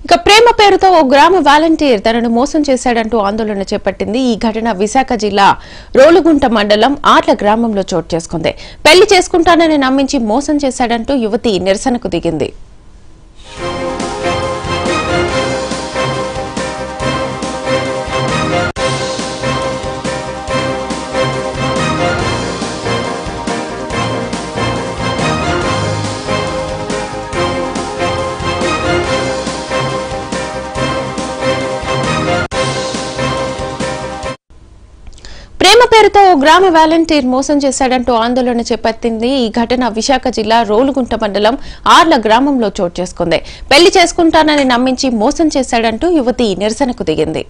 ఇక ప్రేమ పేరుతో ఓ గ్రామ వాలంటీర్ తనను మోసం చేశాడంటూ ఆందోళన చేపట్టింది ఈ ఘటన విశాఖ జిల్లా రోలుగుంట మండలం ఆర్ల గ్రామంలో చోటు చేసుకుంది పెళ్లి చేసుకుంటానని నమ్మించి మోసం చేశాడంటూ యువతి నిరసనకు దిగింది ప్రేమ పేరుతో ఓ గ్రామ వాలంటీర్ మోసం చేశాడంటూ ఆందోళన చేపట్టింది ఈ ఘటన విశాఖ జిల్లా రోలుగుంట మండలం ఆర్ల గ్రామంలో చోటు చేసుకుంది పెళ్లి చేసుకుంటానని నమ్మించి మోసం చేశాడంటూ యువతి నిరసనకు దిగింది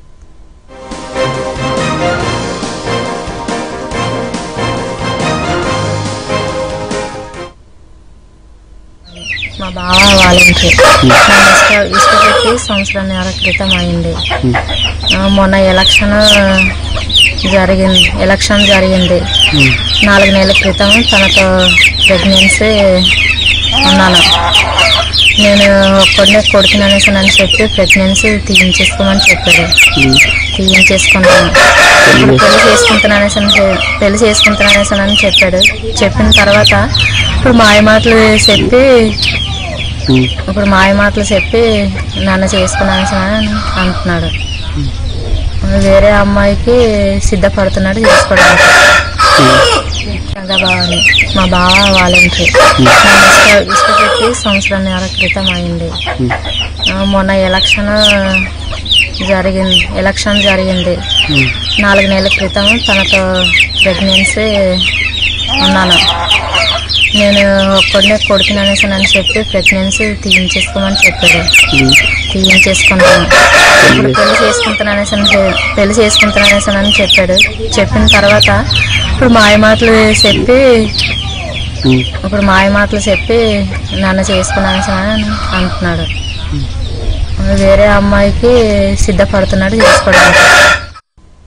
మా బావ వాలంటీర్ నన్ను ఇష్ట ఇష్టపెట్టి సంవత్సరాన్నర క్రితం అయింది ఆ, మొన్న ఎలక్షన్ జరిగింది ఎలక్షన్ జరిగింది నాలుగు నెలల క్రితం తనతో ప్రెగ్నెన్సీ ఉన్నాను నేను ఒక్కడే కొడుకుననేసి అని చెప్పి ప్రెగ్నెన్సీ తీయించేసుకోమని చెప్పాడు తీయించేసుకున్నాను ఇప్పుడు పెళ్లి చేసుకుంటున్నానేసి అని చె- పెళ్లి చేసుకుంటున్నానేసి అని చెప్పాడు చెప్పిన తర్వాత ఇప్పుడు మాయ మాటలు చెప్పి ఇప్పుడు మాయ మాటలు చెప్పి నన్ను చేసుకున్నాను అని అంటున్నాడు వేరే అమ్మాయికి సిద్ధపడుతున్నాడు చేసుకోవడానికి బావని మా బావ వాలంటీర్ నన్ను ఇష్ట ఇష్టపెట్టి సంవత్సరాన్నర క్రితం అయింది ఆ, మొన్న ఎలక్షన్ జరిగింది ఎలక్షన్ జరిగింది నాలుగు నెలల క్రితం తనతో ప్రెగ్నెన్సీ ఉన్నాను నేను ఒక్కడే కొడుకుననేసి అని చెప్పి ప్రెగ్నెన్సీ తీయించేసుకోమని చెప్పాడు తీయించేసుకున్నాను ఇప్పుడు పెళ్లి చేసుకుంటున్నానేసి అని చె- పెళ్లి చేసుకుంటున్నానేసి అని చెప్పాడు చెప్పిన తర్వాత ఇప్పుడు మాయ మాటలు చెప్పి ఇప్పుడు మాయ మాటలు చెప్పి నన్ను చేసుకున్నానేసి అని అంటున్నాడు వేరే అమ్మాయికి సిద్ధపడుతున్నాడు చేసుకోవడానికి